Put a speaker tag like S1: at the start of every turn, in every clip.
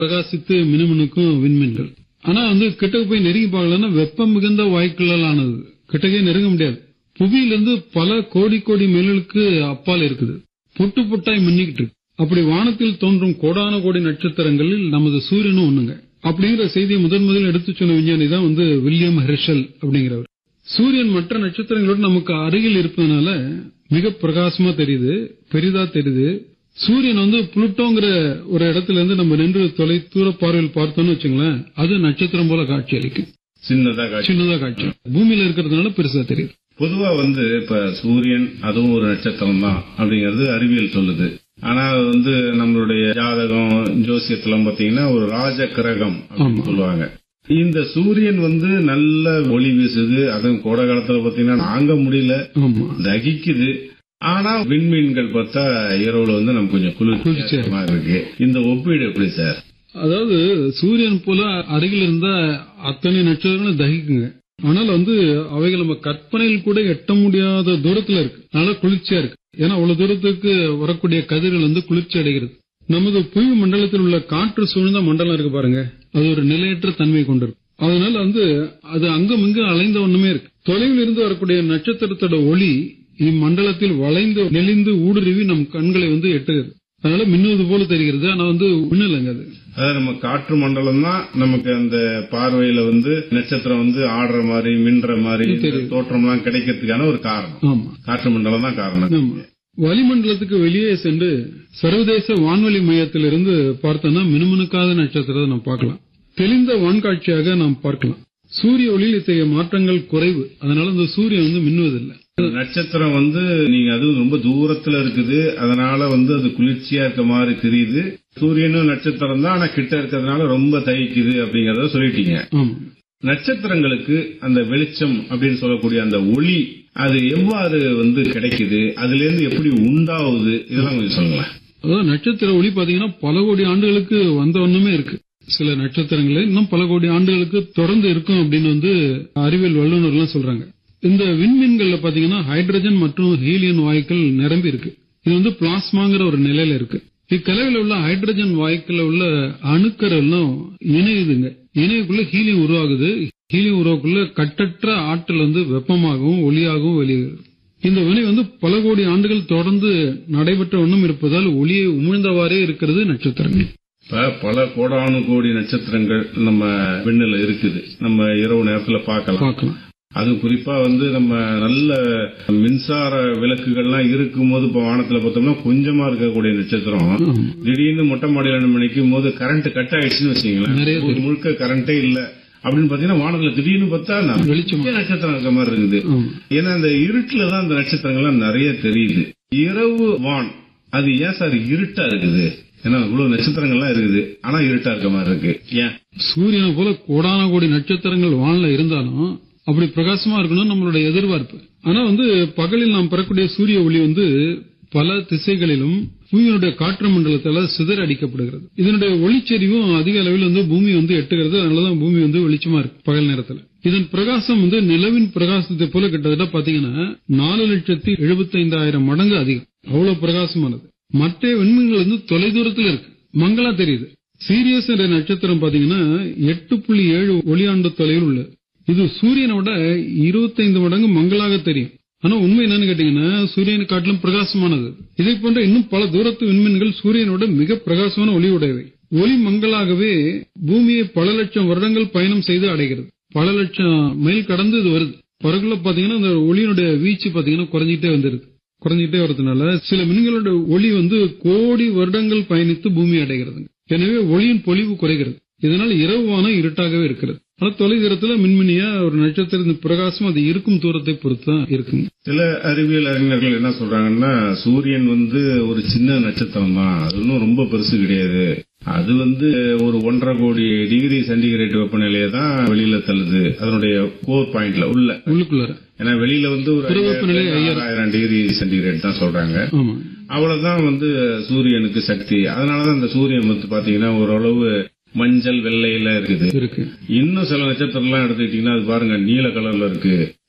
S1: பிரகாசித்து மினுமினுக்கும் விண்மீன்கள் ஆனா வந்து கிட்டக்கு போய் நெருங்கி பார்க்கலன்னா வெப்பம் மிகுந்த வாயுக்களால் ஆனது கிட்டக்கே நெருங்க முடியாது புவியிலிருந்து பல கோடி கோடி மைல்களுக்கு அப்பால் இருக்குது பொட்டு பொட்டாய் மின்னிக்கிட்டு இருக்கு அப்படி வானத்தில் தோன்றும் கோடான கோடி நட்சத்திரங்களில் நமது சூரியனும் ஒண்ணுங்க அப்படிங்கிற செய்தியை முதன் முதலில் எடுத்து சொன்ன விஞ்ஞானி தான் வந்து வில்லியம் ஹெர்ஷல் அப்படிங்கிறவர் சூரியன் மற்ற நட்சத்திரங்களோட நமக்கு அருகில் இருப்பதனால மிக பிரகாசமா தெரியுது பெரிதா தெரியுது சூரியன் வந்து புளுட்டோங்கிற ஒரு இடத்துல இருந்து நம்ம நின்று தொலை தூர பார்வையில் பார்த்தோம்னு வச்சுங்களேன் அது நட்சத்திரம் போல காட்சி அளிக்கும்
S2: சின்னதா காட்சி
S1: சின்னதா காட்சி பூமியில இருக்கிறதுனால பெருசா தெரியுது
S2: பொதுவா வந்து இப்ப சூரியன் அதுவும் ஒரு நட்சத்திரம் தான் அப்படிங்கிறது அறிவியல் சொல்லுது ஆனா அது வந்து நம்மளுடைய ஜாதகம் ஜோசியத்துல பாத்தீங்கன்னா ஒரு ராஜ கிரகம் அப்படின்னு
S1: ஆமா.
S2: சொல்லுவாங்க இந்த சூரியன் வந்து நல்ல ஒளி வீசுது அதுவும் கோடை காலத்துல பாத்தீங்கன்னா தாங்க முடியல
S1: ஆமா
S2: தகிக்குது ஆனா விண்மீன்கள் பார்த்தா இரவுல வந்து நமக்கு கொஞ்சம்
S1: குளிர்ச்சியா
S2: குளிர்ச்சியா இருக்கு இந்த ஒப்பீடு எப்படி சார்
S1: அதாவது சூரியன் போல அருகில் இருந்த அத்தனை நட்சத்திரங்களும் தகிக்குங்க ஆனால் வந்து அவைகள் நம்ம கற்பனையில் கூட எட்ட முடியாத தூரத்துல இருக்கு நல்லா குளிர்ச்சியா இருக்கு ஏன்னா அவ்வளவு தூரத்துக்கு வரக்கூடிய கதிர்கள் வந்து குளிர்ச்சி அடைகிறது நமது புவி மண்டலத்தில் உள்ள காற்று சூழ்ந்த மண்டலம் இருக்கு பாருங்க அது ஒரு நிலையற்ற தன்மை கொண்டிருக்கும் அதனால வந்து அது அங்கும் இங்கும் அலைந்த ஒண்ணுமே இருக்கு தொலைவில் இருந்து வரக்கூடிய நட்சத்திரத்தோட ஒளி இம்மண்டலத்தில் வளைந்து நெளிந்து ஊடுருவி நம் கண்களை வந்து எட்டுகிறது அதனால மின்னுவது போல தெரிகிறது ஆனா வந்து ஒண்ணு இல்லைங்க அது
S2: அதாவது நம்ம காற்று மண்டலம் தான் நமக்கு அந்த பார்வையில வந்து நட்சத்திரம் வந்து ஆடுற மாதிரி மின்ற மாதிரி இந்த தோற்றம்லாம் கிடைக்கிறதுக்கான ஒரு காரணம்
S1: ஆமா
S2: காற்று மண்டலம் தான் காரணம்
S1: ஆமா. வளிமண்டலத்துக்கு வெளியே சென்று சர்வதேச வான்வெளி மையத்திலிருந்து பார்த்தோம்னா மினுமினுக்காத நட்சத்திரத்தை நாம் பார்க்கலாம் தெளிந்த வான்காட்சியாக நாம் பார்க்கலாம் சூரிய ஒளியில் இத்தகைய மாற்றங்கள் குறைவு அதனால இந்த சூரியன் வந்து மின்னுவதில்லை
S2: நட்சத்திரம் வந்து நீங்க அதுவும் ரொம்ப தூரத்துல இருக்குது அதனால வந்து அது குளிர்ச்சியா இருக்க மாதிரி தெரியுது சூரியனும் நட்சத்திரம் தான் ஆனா கிட்ட இருக்கிறதுனால ரொம்ப தகிக்குது அப்படிங்கறத சொல்லிட்டீங்க
S1: ஆமா
S2: நட்சத்திரங்களுக்கு அந்த வெளிச்சம் அப்படின்னு சொல்லக்கூடிய அந்த ஒளி அது எவ்வாறு வந்து கிடைக்குது அதுல இருந்து எப்படி உண்டாகுது இதெல்லாம் கொஞ்சம் சொல்லுங்களேன்
S1: அதாவது நட்சத்திர ஒளி பாத்தீங்கன்னா பல கோடி ஆண்டுகளுக்கு வந்த ஒண்ணுமே இருக்கு சில நட்சத்திரங்கள் இன்னும் பல கோடி ஆண்டுகளுக்கு தொடர்ந்து இருக்கும் அப்படின்னு வந்து அறிவியல் வல்லுநர்லாம் சொல்றாங்க இந்த விண்மீன்கள்ல பாத்தீங்கன்னா ஹைட்ரஜன் மற்றும் ஹீலியன் வாயுக்கள் நிரம்பி இருக்கு இது வந்து பிளாஸ்மாங்கிற ஒரு நிலையில இருக்கு இக்கலவையில் உள்ள ஹைட்ரஜன் வாயுக்கள் உள்ள அணுக்கர் எல்லாம் இணையுதுங்க இணையக்குள்ள ஹீலியம் உருவாகுது ஹீலியம் உருவாக்குள்ள கட்டற்ற ஆற்றல் வந்து வெப்பமாகவும் ஒளியாகவும் வெளியேறுது இந்த வினை வந்து பல கோடி ஆண்டுகள் தொடர்ந்து நடைபெற்ற ஒன்றும் இருப்பதால் ஒளியை உமிழ்ந்தவாறே இருக்கிறது நட்சத்திரங்கள்
S2: இப்ப பல கோடானு கோடி நட்சத்திரங்கள் நம்ம விண்ணில் இருக்குது நம்ம இரவு நேரத்துல பார்க்கலாம்
S1: பார்க்கலாம்
S2: அது குறிப்பா வந்து நம்ம நல்ல மின்சார விளக்குகள்லாம் இருக்கும்போது இப்ப வானத்துல பார்த்தோம்னா கொஞ்சமா இருக்கக்கூடிய நட்சத்திரம்
S1: ஆமா.
S2: திடீர்னு மொட்டை மாடியில நம்ம நிற்கும் போது கரண்ட் கட் ஆயிடுச்சுன்னு வச்சுங்களேன்
S1: நிறைய
S2: ஊர் முழுக்க கரண்டே இல்ல அப்படின்னு பாத்தீங்கன்னா வானத்துல திடீர்னு பார்த்தா நான்
S1: வெளிச்சமா
S2: பெரிய நட்சத்திரம் இருக்க மாதிரி இருக்குது
S1: ஆமா.
S2: ஏன்னா இந்த இருட்டுல தான் அந்த நட்சத்திரங்கள்லாம் நிறைய தெரியுது இரவு வான் அது ஏன் சார் இருட்டா இருக்குது ஏன்னா இவ்வளவு நட்சத்திரங்கள்லாம் இருக்குது ஆனா இருட்டா இருக்க மாதிரி இருக்கு ஏன்
S1: சூரியனை போல கோடான கோடி நட்சத்திரங்கள் வானில இருந்தாலும் அப்படி பிரகாசமா இருக்கணும் நம்மளுடைய எதிர்பார்ப்பு ஆனா வந்து பகலில் நாம் பெறக்கூடிய சூரிய ஒளி வந்து பல திசைகளிலும் பூமியினுடைய காற்று மண்டலத்தால சிதற அடிக்கப்படுகிறது இதனுடைய ஒளிச்செறிவும் அதிக அளவில் வந்து பூமி வந்து எட்டுகிறது அதனாலதான் பூமி வந்து வெளிச்சமா இருக்கு பகல் நேரத்துல இதன் பிரகாசம் வந்து நிலவின் பிரகாசத்தை போல கிட்டத்தட்ட பாத்தீங்கன்னா நாலு லட்சத்தி எழுபத்தைந்தாயிரம் மடங்கு அதிகம் அவ்வளவு பிரகாசமானது மற்ற விண்மீன்கள் வந்து தொலைதூரத்துல இருக்கு மங்களா தெரியுது சீரியஸ் என்ற நட்சத்திரம் பாத்தீங்கன்னா எட்டு புள்ளி ஏழு ஒளியாண்டு தொலைவில் உள்ளது இது சூரியனை விட இருபத்தைந்து மடங்கு மங்களாக தெரியும் ஆனா உண்மை என்னன்னு கேட்டீங்கன்னா சூரியனை காட்டிலும் பிரகாசமானது இதை போன்ற இன்னும் பல தூரத்து விண்மீன்கள் சூரியனோட மிக பிரகாசமான ஒளி உடையவை ஒளி மங்களாகவே பூமியை பல லட்சம் வருடங்கள் பயணம் செய்து அடைகிறது பல லட்சம் மைல் கடந்து இது வருது பிறகுல பாத்தீங்கன்னா இந்த ஒளியினுடைய வீச்சு பாத்தீங்கன்னா குறைஞ்சிட்டே வந்துருது குறைஞ்சிட்டே வரதுனால சில மின்களோட ஒளி வந்து கோடி வருடங்கள் பயணித்து பூமி அடைகிறது எனவே ஒளியின் பொலிவு குறைகிறது இதனால் இரவு வானம் இருட்டாகவே இருக்கிறது ஆனா தொலைதூரத்துல மின்மினியா ஒரு நட்சத்திரத்தின் பிரகாசம் அது இருக்கும் தூரத்தை பொறுத்து தான் இருக்குங்க
S2: சில அறிவியல் அறிஞர்கள் என்ன சொல்றாங்கன்னா சூரியன் வந்து ஒரு சின்ன நட்சத்திரம் தான் அது ஒன்றும் ரொம்ப பெருசு கிடையாது அது வந்து ஒரு ஒன்றரை கோடி டிகிரி சென்டிகிரேட் வெப்பநிலையை தான் வெளியில தள்ளுது அதனுடைய கோர் பாயிண்ட்ல உள்ள
S1: உள்ளுக்குள்ளார
S2: ஏன்னா வெளியில வந்து ஒரு
S1: புற வெப்பநிலை
S2: ஆயிரம் டிகிரி சென்டிகிரேட் தான் சொல்றாங்க
S1: ஆமா
S2: அவ்வளவுதான் வந்து சூரியனுக்கு சக்தி அதனாலதான் இந்த சூரியன் வந்து பாத்தீங்கன்னா ஓரளவு மஞ்சள் வெள்ளையில இருக்குது
S1: இருக்கு
S2: இன்னும் சில நட்சத்திரம் எல்லாம் எடுத்துக்கிட்டீங்கன்னா அது பாருங்க நீல கலர்ல இருக்கு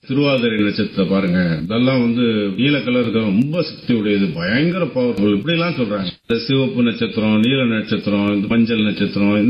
S2: திருவாதிரை நட்சத்திரத்தை பாருங்க இதெல்லாம் வந்து நீல கலருக்கு ரொம்ப சக்தி உடையது பயங்கர பவர்ஃபுல் இப்படி எல்லாம் சொல்றாங்க இந்த சிவப்பு நட்சத்திரம் நீல நட்சத்திரம் இந்த மஞ்சள் நட்சத்திரம்